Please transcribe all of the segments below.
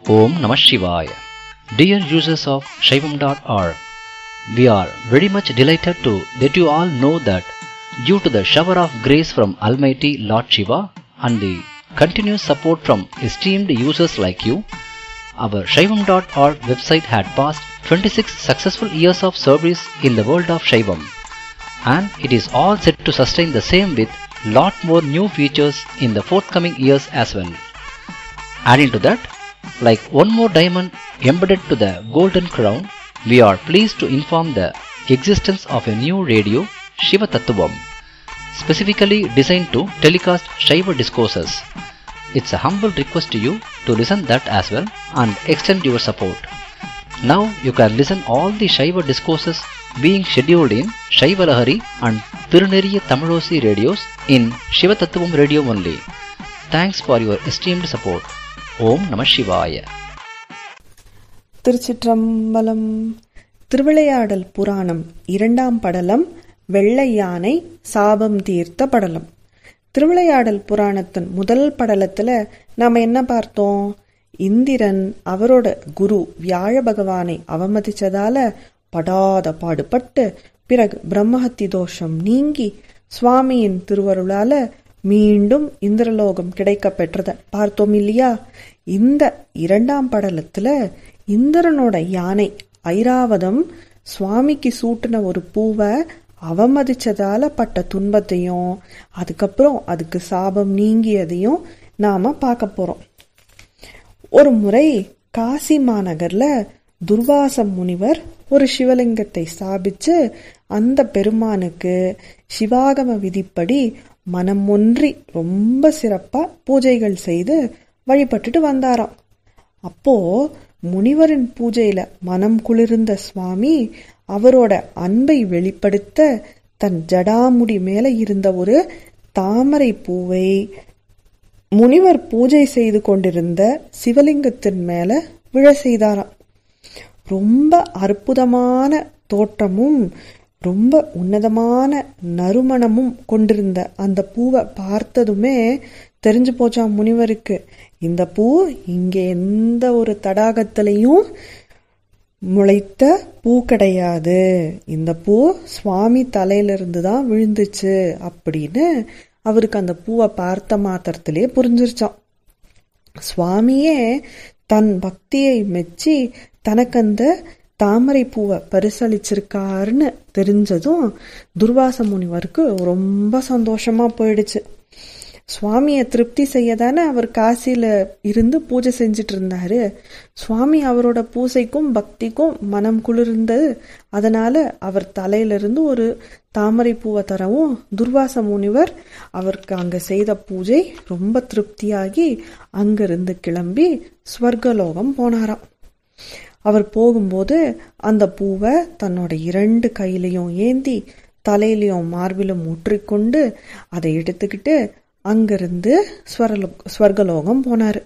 Om Namah Shivaya. Dear users of Shaivam.org, we are very much delighted to let you all know that due to the shower of grace from Almighty Lord Shiva and the continuous support from esteemed users like you, our Shaivam.org website had passed 26 successful years of service in the world of Shaivam and it is all set to sustain the same with lot more new features in the forthcoming years as well. Adding to that, like one more diamond embedded to the golden crown, we are pleased to inform the existence of a new radio, Shiva Tattvam, specifically designed to telecast Shiva discourses. It's a humble request to you to listen that as well and extend your support. Now you can listen all the Shiva discourses being scheduled in Shiva Lahari and Tiruneriya Tamilosi radios in Shiva Tattvam radio only. Thanks for your esteemed support. Om Namah Shivaya. திருச்சிற்றம்பலம் திருவிளையாடல் புராணம் இரண்டாம் படலம் வெள்ளை யானை சாபம் தீர்த்த படலம் திருவிளையாடல் புராணத்தின் முதல் படலத்துல நாம என்ன பார்த்தோம் இந்திரன் அவரோட குரு வியாழ பகவானை அவமதிச்சதால படாத பாடுபட்டு பிறகு பிரம்மஹத்தி தோஷம் நீங்கி சுவாமியின் திருவருளால மீண்டும் இந்திரலோகம் கிடைக்க பெற்றத பார்த்தோம் இல்லையா இந்த இரண்டாம் படலத்துல இந்திரனோட யானை ஐராவதம் சுவாமிக்கு சூட்டின ஒரு பூவை அவமதிச்சதால பட்ட துன்பத்தையும் அதுக்கப்புறம் அதுக்கு சாபம் நீங்கியதையும் நாம பார்க்க போறோம் ஒரு முறை காசி மாநகர்ல துர்வாசம் முனிவர் ஒரு சிவலிங்கத்தை ஸ்தாபிச்சு அந்த பெருமானுக்கு சிவாகம விதிப்படி மனம் ஒன்றி ரொம்ப சிறப்பா பூஜைகள் செய்து வழிபட்டுட்டு வந்தாராம் அப்போ முனிவரின் பூஜையில மனம் குளிர்ந்த சுவாமி அவரோட அன்பை வெளிப்படுத்த தன் ஜடாமுடி மேல இருந்த ஒரு தாமரை பூவை முனிவர் பூஜை செய்து கொண்டிருந்த சிவலிங்கத்தின் மேல விழ செய்தாராம் ரொம்ப அற்புதமான தோற்றமும் ரொம்ப உன்னதமான நறுமணமும் கொண்டிருந்த அந்த பூவை பார்த்ததுமே தெரிஞ்சு போச்சாம் முனிவருக்கு இந்த பூ இங்க எந்த ஒரு தடாகத்திலையும் முளைத்த பூ கிடையாது இந்த பூ சுவாமி தலையிலிருந்து தான் விழுந்துச்சு அப்படின்னு அவருக்கு அந்த பூவை பார்த்த மாத்திரத்திலே புரிஞ்சிருச்சான் சுவாமியே தன் பக்தியை மெச்சி தனக்கு அந்த தாமரை பூவை பரிசளிச்சிருக்காருன்னு தெரிஞ்சதும் துர்வாச முனிவருக்கு ரொம்ப சந்தோஷமா போயிடுச்சு சுவாமியை திருப்தி செய்ய தானே அவர் காசியில இருந்து பூஜை செஞ்சிட்டு இருந்தாரு சுவாமி அவரோட பூசைக்கும் பக்திக்கும் மனம் குளிர்ந்தது அதனால அவர் தலையிலிருந்து ஒரு தாமரை பூவை தரவும் துர்வாச முனிவர் அவருக்கு அங்க செய்த பூஜை ரொம்ப திருப்தியாகி அங்கிருந்து கிளம்பி ஸ்வர்கலோகம் போனாராம் அவர் போகும்போது அந்த பூவை தன்னோட இரண்டு கையிலையும் ஏந்தி தலையிலையும் மார்பிலும் ஊற்றிக்கொண்டு அதை எடுத்துக்கிட்டு அங்கிருந்து ஸ்வரலோ ஸ்வர்கலோகம் போனாரு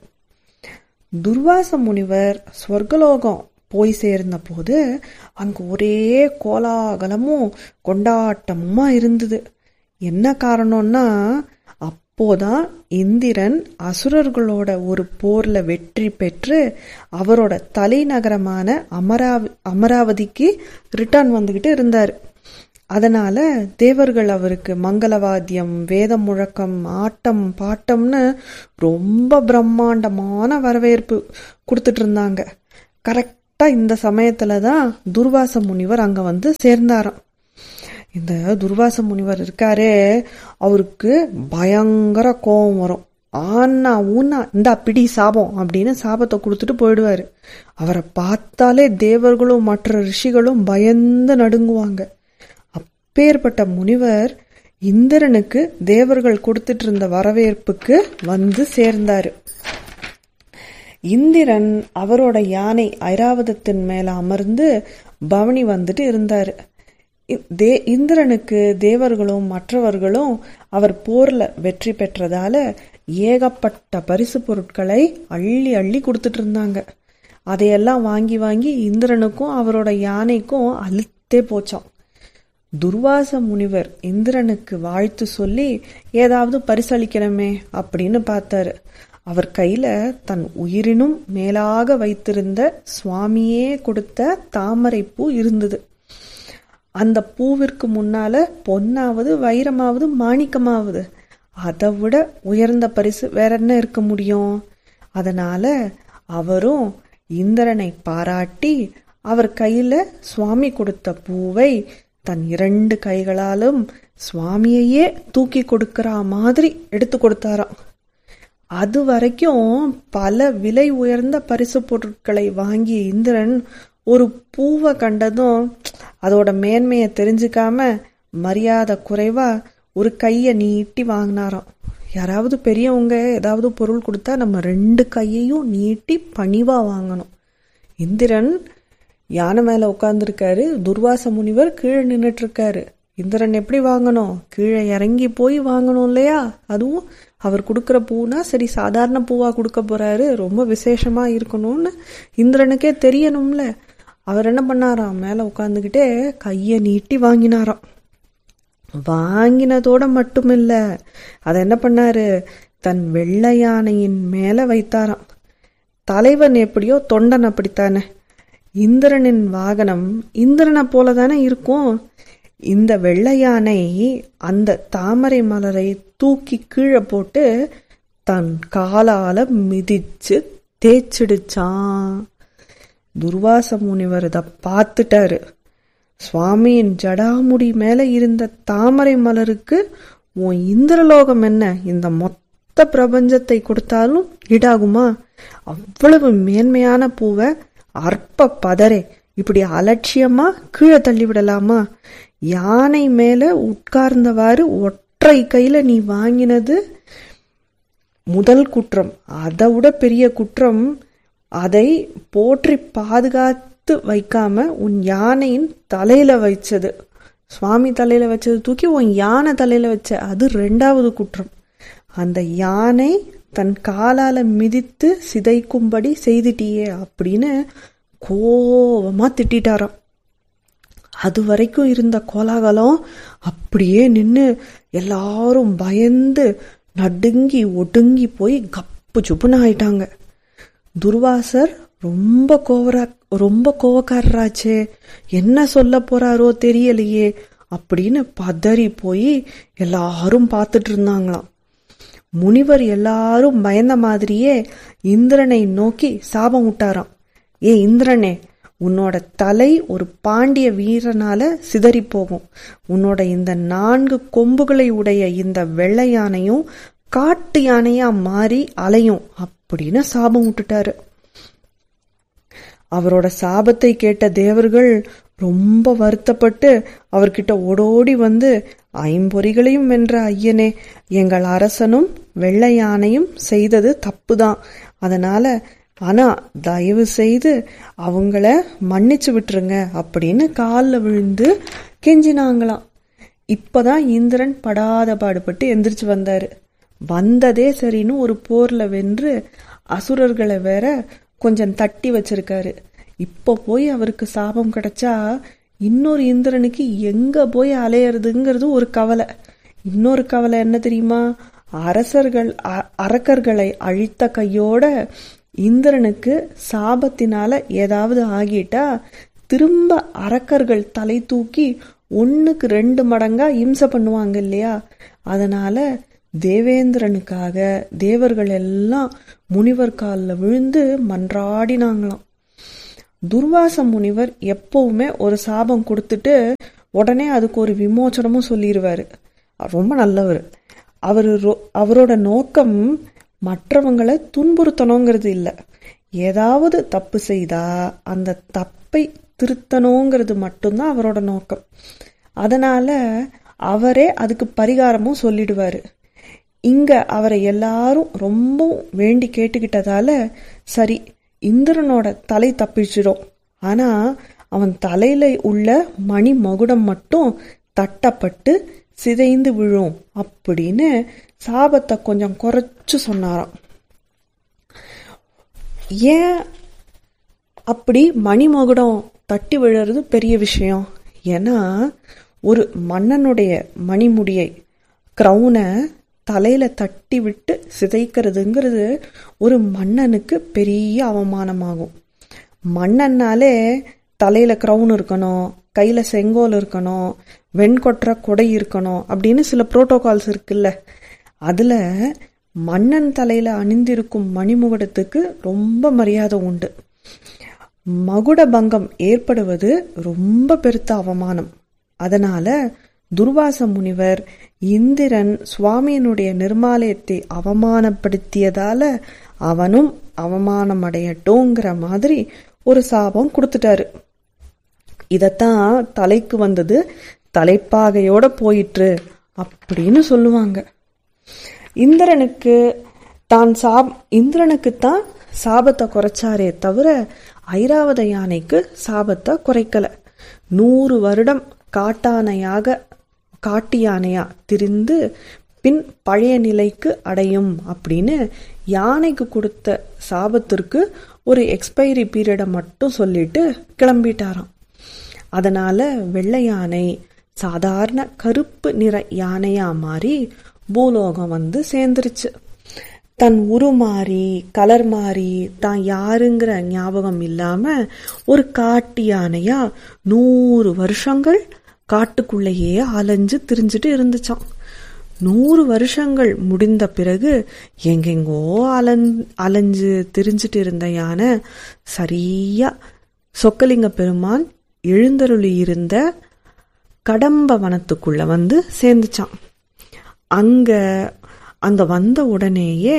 துர்வாச முனிவர் ஸ்வர்கலோகம் போய் சேர்ந்த போது அங்க ஒரே கோலாகலமும் கொண்டாட்டமுமா இருந்தது என்ன காரணம்னா அப்போதான் இந்திரன் அசுரர்களோட ஒரு போர்ல வெற்றி பெற்று அவரோட தலைநகரமான அமராவ அமராவதிக்கு ரிட்டர்ன் வந்துகிட்டு இருந்தாரு அதனால தேவர்கள் அவருக்கு மங்களவாத்தியம் வேத முழக்கம் ஆட்டம் பாட்டம்னு ரொம்ப பிரம்மாண்டமான வரவேற்பு கொடுத்துட்டு இருந்தாங்க கரெக்டா இந்த சமயத்துல தான் துர்வாச முனிவர் அங்க வந்து சேர்ந்தாராம் இந்த துர்வாச முனிவர் இருக்காரே அவருக்கு பயங்கர கோபம் வரும் ஆனா ஊனா இந்த பிடி சாபம் அப்படின்னு சாபத்தை கொடுத்துட்டு போயிடுவாரு அவரை பார்த்தாலே தேவர்களும் மற்ற ரிஷிகளும் பயந்து நடுங்குவாங்க அப்பேற்பட்ட முனிவர் இந்திரனுக்கு தேவர்கள் கொடுத்துட்டு இருந்த வரவேற்புக்கு வந்து சேர்ந்தாரு இந்திரன் அவரோட யானை ஐராவதத்தின் மேல அமர்ந்து பவனி வந்துட்டு இருந்தாரு தே இந்திரனுக்கு தேவர்களும் மற்றவர்களும் அவர் போர்ல வெற்றி பெற்றதால ஏகப்பட்ட பரிசு பொருட்களை அள்ளி அள்ளி கொடுத்துட்டு இருந்தாங்க அதையெல்லாம் வாங்கி வாங்கி இந்திரனுக்கும் அவரோட யானைக்கும் அழுத்தே போச்சான் துர்வாச முனிவர் இந்திரனுக்கு வாழ்த்து சொல்லி ஏதாவது பரிசளிக்கணுமே அப்படின்னு பார்த்தாரு அவர் கையில தன் உயிரினும் மேலாக வைத்திருந்த சுவாமியே கொடுத்த தாமரை பூ இருந்தது அந்த பூவிற்கு முன்னால பொன்னாவது வைரமாவது மாணிக்கமாவது அதை விட உயர்ந்த பரிசு வேற என்ன இருக்க முடியும் அதனால அவரும் இந்திரனை பாராட்டி அவர் கையில சுவாமி கொடுத்த பூவை தன் இரண்டு கைகளாலும் சுவாமியையே தூக்கி கொடுக்கிற மாதிரி எடுத்து கொடுத்தாராம் அது வரைக்கும் பல விலை உயர்ந்த பரிசு பொருட்களை வாங்கிய இந்திரன் ஒரு பூவை கண்டதும் அதோட மேன்மையை தெரிஞ்சுக்காம மரியாதை குறைவா ஒரு கையை நீட்டி வாங்கினாராம் யாராவது பெரியவங்க ஏதாவது பொருள் கொடுத்தா நம்ம ரெண்டு கையையும் நீட்டி பணிவா வாங்கணும் இந்திரன் யானை மேல உட்கார்ந்துருக்காரு துர்வாச முனிவர் கீழே நின்றுட்டு இருக்காரு இந்திரன் எப்படி வாங்கணும் கீழே இறங்கி போய் வாங்கணும் இல்லையா அதுவும் அவர் கொடுக்குற பூனா சரி சாதாரண பூவா கொடுக்க போறாரு ரொம்ப விசேஷமா இருக்கணும்னு இந்திரனுக்கே தெரியணும்ல அவர் என்ன பண்ணாராம் மேல உட்காந்துக்கிட்டே கைய நீட்டி வாங்கினாராம் வாங்கினதோட மட்டுமில்ல அதை என்ன பண்ணாரு தன் வெள்ளை யானையின் மேல வைத்தாராம் தலைவன் எப்படியோ தொண்டன் அப்படித்தானே இந்திரனின் வாகனம் இந்திரனை போல தானே இருக்கும் இந்த வெள்ளை யானை அந்த தாமரை மலரை தூக்கி கீழே போட்டு தன் காலால மிதிச்சு தேய்ச்சிடுச்சான் துர்வாச முனிவர் இதை பார்த்துட்டாரு சுவாமியின் ஜடாமுடி மேல இருந்த தாமரை மலருக்கு உன் இந்திரலோகம் என்ன இந்த மொத்த பிரபஞ்சத்தை கொடுத்தாலும் ஈடாகுமா அவ்வளவு மேன்மையான பூவை அற்ப பதரே இப்படி அலட்சியமா கீழே தள்ளி விடலாமா யானை மேல உட்கார்ந்தவாறு ஒற்றை கையில நீ வாங்கினது முதல் குற்றம் அதை விட பெரிய குற்றம் அதை போற்றி பாதுகாத்து வைக்காம உன் யானையின் தலையில வைச்சது சுவாமி தலையில வச்சது தூக்கி உன் யானை தலையில வச்ச அது ரெண்டாவது குற்றம் அந்த யானை தன் காலால மிதித்து சிதைக்கும்படி செய்துட்டியே அப்படின்னு கோவமா திட்டாராம் அது வரைக்கும் இருந்த கோலாகலம் அப்படியே நின்று எல்லாரும் பயந்து நடுங்கி ஒடுங்கி போய் கப்பு சுப்புன்னு ஆயிட்டாங்க துர்வாசர் ரொம்ப கோவரா ரொம்ப கோவக்காரராச்சே என்ன சொல்ல போறாரோ தெரியலையே அப்படின்னு பதறி போய் எல்லாரும் பார்த்துட்டு இருந்தாங்களாம் முனிவர் எல்லாரும் பயந்த மாதிரியே இந்திரனை நோக்கி சாபம் விட்டாராம் ஏ இந்திரனே உன்னோட தலை ஒரு பாண்டிய வீரனால சிதறி போகும் உன்னோட இந்த நான்கு கொம்புகளை உடைய இந்த வெள்ளை யானையும் காட்டு யானையா மாறி அலையும் அப்படின்னு சாபம் விட்டுட்டாரு அவரோட சாபத்தை கேட்ட தேவர்கள் ரொம்ப வருத்தப்பட்டு அவர்கிட்ட ஓடோடி வந்து ஐம்பொறிகளையும் வென்ற ஐயனே எங்கள் அரசனும் வெள்ளை யானையும் செய்தது தப்புதான் அதனால ஆனா தயவு செய்து அவங்கள மன்னிச்சு விட்டுருங்க அப்படின்னு காலில் விழுந்து கெஞ்சினாங்களாம் இப்பதான் இந்திரன் படாத பாடுபட்டு எந்திரிச்சு வந்தாரு வந்ததே சரின்னு ஒரு போர்ல வென்று அசுரர்களை வேற கொஞ்சம் தட்டி வச்சிருக்காரு இப்போ போய் அவருக்கு சாபம் கிடைச்சா இன்னொரு இந்திரனுக்கு எங்க போய் அலையறதுங்கிறது ஒரு கவலை இன்னொரு கவலை என்ன தெரியுமா அரசர்கள் அரக்கர்களை அழித்த கையோட இந்திரனுக்கு சாபத்தினால ஏதாவது ஆகிட்டா திரும்ப அரக்கர்கள் தலை தூக்கி ஒன்னுக்கு ரெண்டு மடங்கா இம்சை பண்ணுவாங்க இல்லையா அதனால தேவேந்திரனுக்காக தேவர்கள் எல்லாம் முனிவர் காலில் விழுந்து மன்றாடினாங்களாம் துர்வாச முனிவர் எப்பவுமே ஒரு சாபம் கொடுத்துட்டு உடனே அதுக்கு ஒரு விமோச்சனமும் சொல்லிடுவாரு ரொம்ப நல்லவர் அவர் அவரோட நோக்கம் மற்றவங்களை துன்புறுத்தணுங்கிறது இல்லை ஏதாவது தப்பு செய்தா அந்த தப்பை திருத்தணுங்கிறது மட்டும்தான் அவரோட நோக்கம் அதனால அவரே அதுக்கு பரிகாரமும் சொல்லிடுவாரு இங்க அவரை எல்லாரும் ரொம்ப வேண்டி கேட்டுக்கிட்டதால சரி இந்திரனோட தலை தப்பிச்சிடும் ஆனா அவன் தலையில உள்ள மணி மகுடம் மட்டும் தட்டப்பட்டு சிதைந்து விழும் அப்படின்னு சாபத்தை கொஞ்சம் குறைச்சு சொன்னாராம் ஏன் அப்படி மணிமகுடம் தட்டி விழுறது பெரிய விஷயம் ஏன்னா ஒரு மன்னனுடைய மணிமுடியை கிரௌனை தலையில தட்டி விட்டு சிதைக்கிறதுங்கிறது ஒரு மன்னனுக்கு பெரிய அவமானமாகும் மன்னன்னாலே தலையில கிரவுன் இருக்கணும் கையில செங்கோல் இருக்கணும் வெண்கொற்ற கொடை இருக்கணும் அப்படின்னு சில புரோட்டோகால்ஸ் இருக்குல்ல அதுல மன்னன் தலையில அணிந்திருக்கும் மணிமுகடத்துக்கு ரொம்ப மரியாதை உண்டு மகுட பங்கம் ஏற்படுவது ரொம்ப பெருத்த அவமானம் அதனால துர்வாச முனிவர் இந்திரன் சுவாமியினுடைய நிர்மாலயத்தை அவமானப்படுத்தியதால அவனும் அவமானம் அடையட்டோங்கிற மாதிரி ஒரு சாபம் கொடுத்துட்டாரு இதத்தான் தலைக்கு வந்தது தலைப்பாகையோட போயிற்று அப்படின்னு சொல்லுவாங்க இந்திரனுக்கு தான் சாப் இந்திரனுக்கு தான் சாபத்தை குறைச்சாரே தவிர ஐராவத யானைக்கு சாபத்தை குறைக்கல நூறு வருடம் காட்டானையாக காட்டு யானையா திரிந்து பின் பழைய நிலைக்கு அடையும் அப்படின்னு யானைக்கு கொடுத்த சாபத்திற்கு ஒரு எக்ஸ்பைரி பீரியடை மட்டும் சொல்லிட்டு கிளம்பிட்டாராம் அதனால வெள்ளை யானை சாதாரண கருப்பு நிற யானையா மாறி பூலோகம் வந்து சேர்ந்துருச்சு தன் உரு மாறி கலர் மாறி தான் யாருங்கிற ஞாபகம் இல்லாம ஒரு காட்டு யானையா நூறு வருஷங்கள் காட்டுக்குள்ளேயே அலைஞ்சு திரிஞ்சுட்டு இருந்துச்சான் நூறு வருஷங்கள் முடிந்த பிறகு எங்கெங்கோ அலஞ் அலைஞ்சு திரிஞ்சிட்டு இருந்த யானை சரியா சொக்கலிங்க பெருமான் எழுந்தருளி இருந்த கடம்ப வனத்துக்குள்ள வந்து சேர்ந்துச்சான் அங்க அங்க வந்த உடனேயே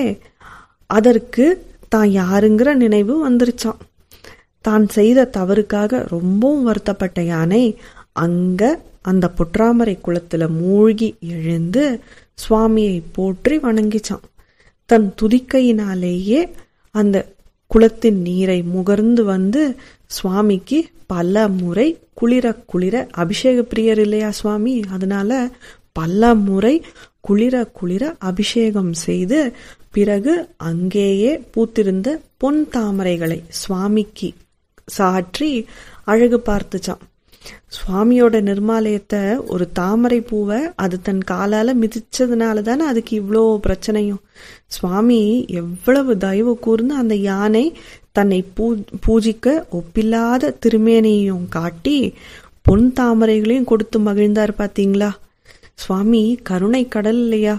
அதற்கு தான் யாருங்கிற நினைவு வந்துருச்சான் தான் செய்த தவறுக்காக ரொம்பவும் வருத்தப்பட்ட யானை அங்க அந்த புற்றாமரை குளத்துல மூழ்கி எழுந்து சுவாமியை போற்றி வணங்கிச்சான் தன் துதிக்கையினாலேயே அந்த குளத்தின் நீரை முகர்ந்து வந்து சுவாமிக்கு பல முறை குளிர குளிர அபிஷேக பிரியர் இல்லையா சுவாமி அதனால பல முறை குளிர குளிர அபிஷேகம் செய்து பிறகு அங்கேயே பூத்திருந்த பொன் தாமரைகளை சுவாமிக்கு சாற்றி அழகு பார்த்துச்சான் சுவாமியோட நிர்மாலயத்தை ஒரு தாமரை பூவை அது தன் காலால மிதிச்சதுனால தானே அதுக்கு இவ்வளோ பிரச்சனையும் சுவாமி எவ்வளவு தயவு கூர்ந்து அந்த யானை தன்னை பூ பூஜிக்க ஒப்பில்லாத திருமேனியையும் காட்டி பொன் தாமரைகளையும் கொடுத்து மகிழ்ந்தார் பாத்தீங்களா சுவாமி கருணை கடல் இல்லையா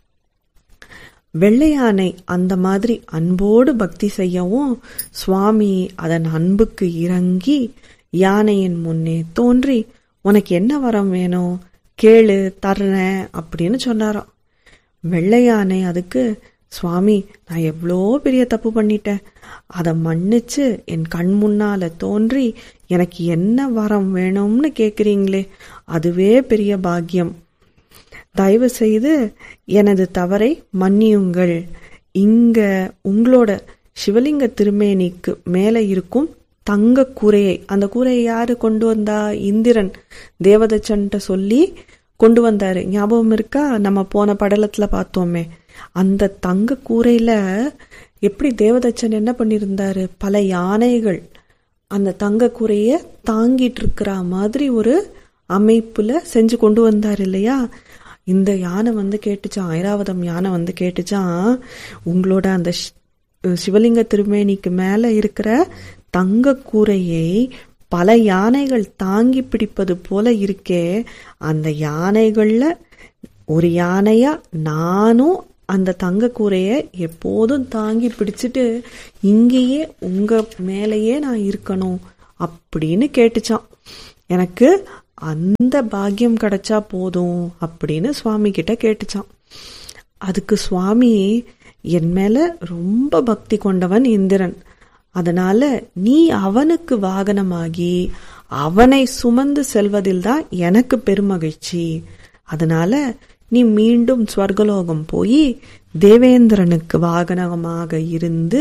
வெள்ளையானை அந்த மாதிரி அன்போடு பக்தி செய்யவும் சுவாமி அதன் அன்புக்கு இறங்கி யானையின் முன்னே தோன்றி உனக்கு என்ன வரம் வேணும் கேளு தர்றேன் அப்படின்னு சொன்னாராம் வெள்ளை யானை அதுக்கு சுவாமி நான் எவ்வளோ பெரிய தப்பு பண்ணிட்டேன் அதை மன்னிச்சு என் கண் முன்னால தோன்றி எனக்கு என்ன வரம் வேணும்னு கேக்குறீங்களே அதுவே பெரிய பாக்கியம் தயவு செய்து எனது தவறை மன்னியுங்கள் இங்க உங்களோட சிவலிங்க திருமேனிக்கு மேல இருக்கும் தங்க கூரையை அந்த கூரையை யாரு கொண்டு வந்தா இந்திரன் தேவதச்சன்ட்ட சொல்லி கொண்டு வந்தாரு ஞாபகம் இருக்கா நம்ம போன படலத்துல பார்த்தோமே அந்த தங்க கூரையில எப்படி தேவதச்சன் என்ன பண்ணியிருந்தாரு பல யானைகள் அந்த தங்க கூரைய தாங்கிட்டு இருக்கிற மாதிரி ஒரு அமைப்புல செஞ்சு கொண்டு வந்தார் இல்லையா இந்த யானை வந்து கேட்டுச்சான் ஐராவதம் யானை வந்து கேட்டுச்சான் உங்களோட அந்த சிவலிங்க திருமேனிக்கு மேல இருக்கிற தங்க கூரையை பல யானைகள் தாங்கி பிடிப்பது போல இருக்கே அந்த யானைகள்ல ஒரு யானையா நானும் அந்த தங்க கூரைய எப்போதும் தாங்கி பிடிச்சிட்டு இங்கேயே உங்க மேலேயே நான் இருக்கணும் அப்படின்னு கேட்டுச்சான் எனக்கு அந்த பாக்கியம் கிடைச்சா போதும் அப்படின்னு சுவாமி கிட்ட கேட்டுச்சான் அதுக்கு சுவாமி என் மேல ரொம்ப பக்தி கொண்டவன் இந்திரன் அதனால நீ அவனுக்கு வாகனமாகி அவனை சுமந்து செல்வதில் தான் எனக்கு பெருமகிழ்ச்சி அதனால நீ மீண்டும் ஸ்வர்கலோகம் போய் தேவேந்திரனுக்கு வாகனமாக இருந்து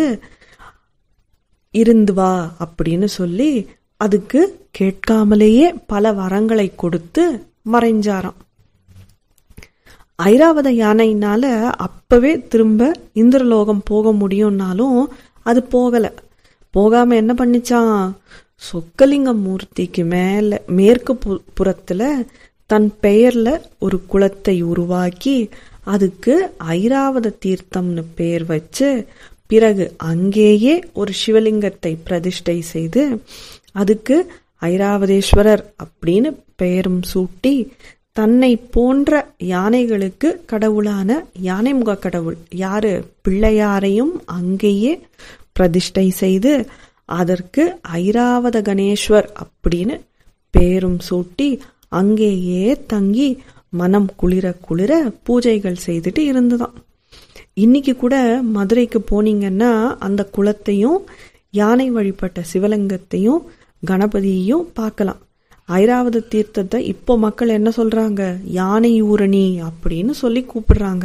இருந்து வா அப்படின்னு சொல்லி அதுக்கு கேட்காமலேயே பல வரங்களை கொடுத்து மறைஞ்சாராம் ஐராவத யானையினால அப்பவே திரும்ப இந்திரலோகம் போக முடியும்னாலும் அது போகல போகாம என்ன பண்ணிச்சான் சொக்கலிங்க மூர்த்திக்கு மேல மேற்கு புறத்துல தன் பெயர்ல ஒரு குளத்தை உருவாக்கி அதுக்கு ஐராவத தீர்த்தம்னு பேர் வச்சு பிறகு அங்கேயே ஒரு சிவலிங்கத்தை பிரதிஷ்டை செய்து அதுக்கு ஐராவதேஸ்வரர் அப்படின்னு பெயரும் சூட்டி தன்னை போன்ற யானைகளுக்கு கடவுளான யானை முக கடவுள் யாரு பிள்ளையாரையும் அங்கேயே பிரதிஷ்டை செய்து அதற்கு ஐராவத கணேஸ்வர் அப்படின்னு பேரும் சூட்டி அங்கேயே தங்கி மனம் குளிர குளிர பூஜைகள் செய்துட்டு இருந்துதான் இன்னைக்கு கூட மதுரைக்கு போனீங்கன்னா அந்த குளத்தையும் யானை வழிபட்ட சிவலிங்கத்தையும் கணபதியையும் பார்க்கலாம் ஐராவத தீர்த்தத்தை இப்போ மக்கள் என்ன சொல்றாங்க யானை ஊரணி அப்படின்னு சொல்லி கூப்பிடுறாங்க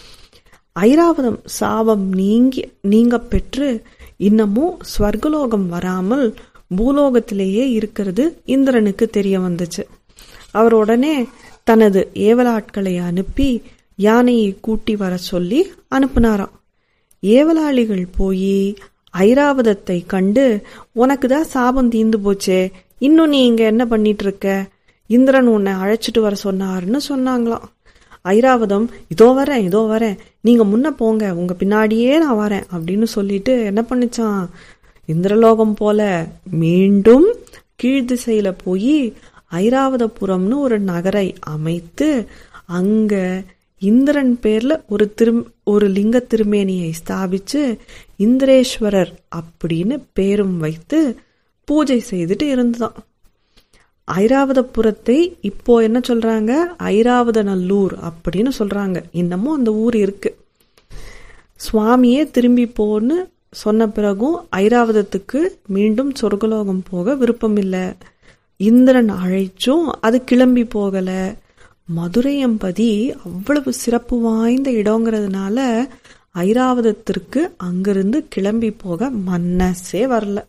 ஐராவதம் சாபம் நீங்கி நீங்க பெற்று இன்னமும் ஸ்வர்கலோகம் வராமல் பூலோகத்திலேயே இருக்கிறது இந்திரனுக்கு தெரிய வந்துச்சு அவர் உடனே தனது ஏவலாட்களை அனுப்பி யானையை கூட்டி வர சொல்லி அனுப்புனாராம் ஏவலாளிகள் போய் ஐராவதத்தை கண்டு உனக்கு தான் சாபம் தீந்து போச்சே இன்னும் நீ இங்க என்ன பண்ணிட்டு இருக்க இந்திரன் உன்னை அழைச்சிட்டு வர சொன்னாருன்னு சொன்னாங்களாம் ஐராவதம் இதோ வரேன் இதோ வரேன் நீங்க முன்ன போங்க உங்க பின்னாடியே நான் வரேன் அப்படின்னு சொல்லிட்டு என்ன பண்ணுச்சான் இந்திரலோகம் போல மீண்டும் கீழ் திசையில போய் ஐராவதபுரம்னு ஒரு நகரை அமைத்து அங்க இந்திரன் பேர்ல ஒரு திரு ஒரு லிங்க திருமேனியை ஸ்தாபிச்சு இந்திரேஸ்வரர் அப்படின்னு பேரும் வைத்து பூஜை செய்துட்டு இருந்துதான் ஐராவதபுரத்தை இப்போ என்ன சொல்றாங்க ஐராவத நல்லூர் அப்படின்னு சொல்றாங்க இன்னமும் அந்த ஊர் இருக்கு சுவாமியே திரும்பி போன்னு சொன்ன பிறகும் ஐராவதத்துக்கு மீண்டும் சொர்க்கலோகம் போக விருப்பம் இல்லை இந்திரன் அழைச்சும் அது கிளம்பி போகல மதுரையம்பதி அவ்வளவு சிறப்பு வாய்ந்த இடங்கிறதுனால ஐராவதத்திற்கு அங்கிருந்து கிளம்பி போக மனசே வரல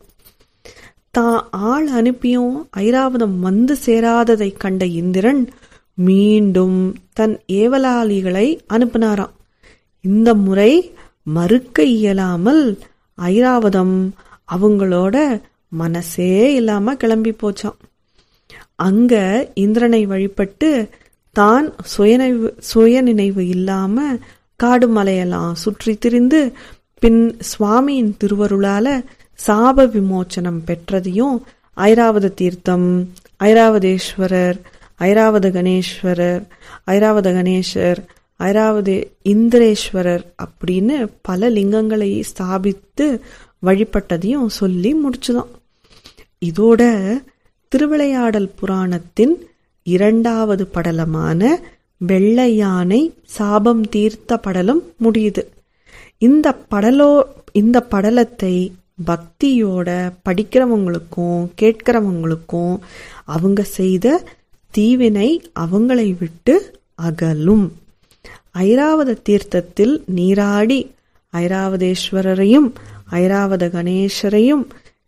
தான் ஆள் அனுப்பியும் ஐராவதம் வந்து சேராததை கண்ட இந்திரன் மீண்டும் தன் ஏவலாளிகளை அனுப்பினாராம் இந்த முறை மறுக்க இயலாமல் ஐராவதம் அவங்களோட மனசே இல்லாம கிளம்பி போச்சான் அங்க இந்திரனை வழிபட்டு தான் சுயநினைவு சுயநினைவு இல்லாம காடு மலையெல்லாம் சுற்றி திரிந்து பின் சுவாமியின் திருவருளால சாப விமோச்சனம் பெற்றதையும் ஐராவத தீர்த்தம் ஐராவதேஸ்வரர் ஐராவத கணேஸ்வரர் ஐராவத கணேசர் ஐராவதே இந்திரேஸ்வரர் அப்படின்னு பல லிங்கங்களை ஸ்தாபித்து வழிபட்டதையும் சொல்லி முடிச்சுதான் இதோட திருவிளையாடல் புராணத்தின் இரண்டாவது படலமான வெள்ளை யானை சாபம் தீர்த்த படலம் முடியுது இந்த படலோ இந்த படலத்தை பக்தியோட படிக்கிறவங்களுக்கும் கேட்கிறவங்களுக்கும் அவங்க செய்த தீவினை அவங்களை விட்டு அகலும் ஐராவத தீர்த்தத்தில் நீராடி ஐராவதேஸ்வரரையும் ஐராவத கணேசரையும்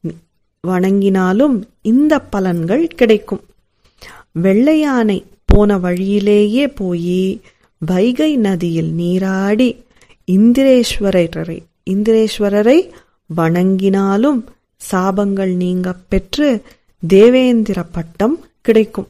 வணங்கினாலும் இந்த பலன்கள் கிடைக்கும் வெள்ளையானை போன வழியிலேயே போய் வைகை நதியில் நீராடி இந்திரேஸ்வரரை இந்திரேஸ்வரரை வணங்கினாலும் சாபங்கள் நீங்க பெற்று தேவேந்திர பட்டம் கிடைக்கும்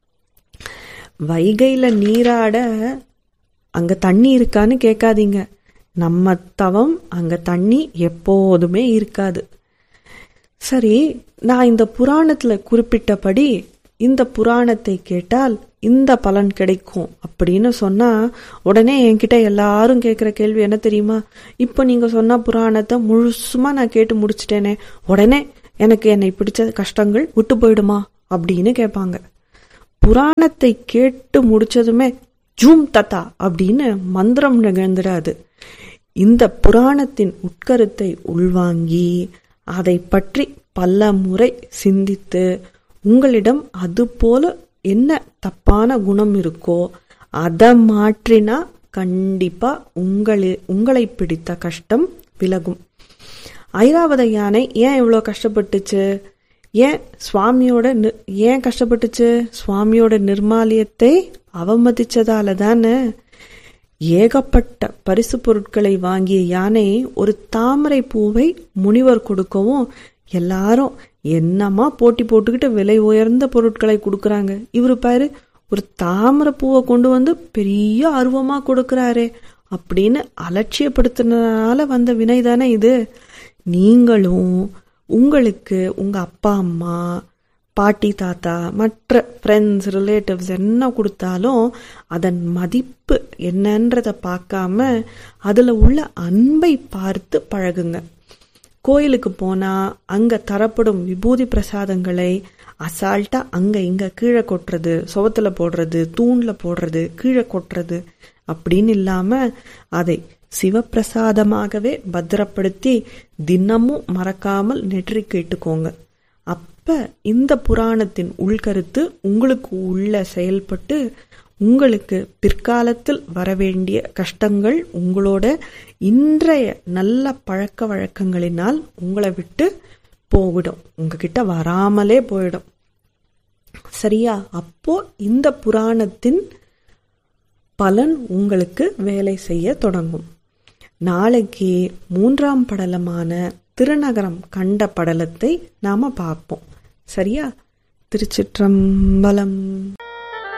வைகையில நீராட அங்க தண்ணி இருக்கான்னு கேட்காதீங்க நம்ம தவம் அங்க தண்ணி எப்போதுமே இருக்காது சரி நான் இந்த புராணத்துல குறிப்பிட்டபடி இந்த புராணத்தை கேட்டால் இந்த பலன் கிடைக்கும் அப்படின்னு சொன்னா உடனே என்கிட்ட எல்லாரும் கேட்குற கேள்வி என்ன தெரியுமா இப்போ நீங்க சொன்ன புராணத்தை முழுசுமா நான் கேட்டு முடிச்சிட்டேனே உடனே எனக்கு என்னை பிடிச்ச கஷ்டங்கள் விட்டு போயிடுமா அப்படின்னு கேட்பாங்க புராணத்தை கேட்டு முடிச்சதுமே ஜூம் தத்தா அப்படின்னு மந்திரம் நிகழ்ந்துடாது இந்த புராணத்தின் உட்கருத்தை உள்வாங்கி அதை பற்றி பல முறை சிந்தித்து உங்களிடம் அது போல என்ன தப்பான குணம் இருக்கோ அதை மாற்றினா கண்டிப்பா உங்களே உங்களை பிடித்த கஷ்டம் விலகும் ஐராவத யானை ஏன் இவ்வளோ கஷ்டப்பட்டுச்சு ஏன் சுவாமியோட ஏன் கஷ்டப்பட்டுச்சு சுவாமியோட நிர்மாலியத்தை அவமதிச்சதால தானே ஏகப்பட்ட பரிசு பொருட்களை வாங்கிய யானை ஒரு தாமரை பூவை முனிவர் கொடுக்கவும் எல்லாரும் என்னமா போட்டி போட்டுக்கிட்டு விலை உயர்ந்த பொருட்களை கொடுக்கறாங்க இவரு பாரு ஒரு தாமரை பூவை கொண்டு வந்து பெரிய அருவமா கொடுக்கறாரே அப்படின்னு அலட்சியப்படுத்தினால வந்த வினை தானே இது நீங்களும் உங்களுக்கு உங்க அப்பா அம்மா பாட்டி தாத்தா மற்ற ஃப்ரெண்ட்ஸ் ரிலேட்டிவ்ஸ் என்ன கொடுத்தாலும் அதன் மதிப்பு என்னன்றத பார்க்காம அதுல உள்ள அன்பை பார்த்து பழகுங்க கோயிலுக்கு போனா அங்க தரப்படும் விபூதி பிரசாதங்களை அசால்ட்டா அங்க இங்க கீழே கொட்டுறது சுவத்துல போடுறது தூண்ல போடுறது கீழே கொட்டுறது அப்படின்னு இல்லாம அதை சிவப்பிரசாதமாகவே பத்திரப்படுத்தி தினமும் மறக்காமல் நெற்றி கேட்டுக்கோங்க அப்ப இந்த புராணத்தின் உள்கருத்து உங்களுக்கு உள்ள செயல்பட்டு உங்களுக்கு பிற்காலத்தில் வரவேண்டிய கஷ்டங்கள் உங்களோட இன்றைய நல்ல பழக்க வழக்கங்களினால் உங்களை விட்டு போயிடும் உங்ககிட்ட வராமலே போயிடும் சரியா அப்போ இந்த புராணத்தின் பலன் உங்களுக்கு வேலை செய்ய தொடங்கும் நாளைக்கு மூன்றாம் படலமான திருநகரம் கண்ட படலத்தை நாம பார்ப்போம் சரியா திருச்சிற்றம்பலம்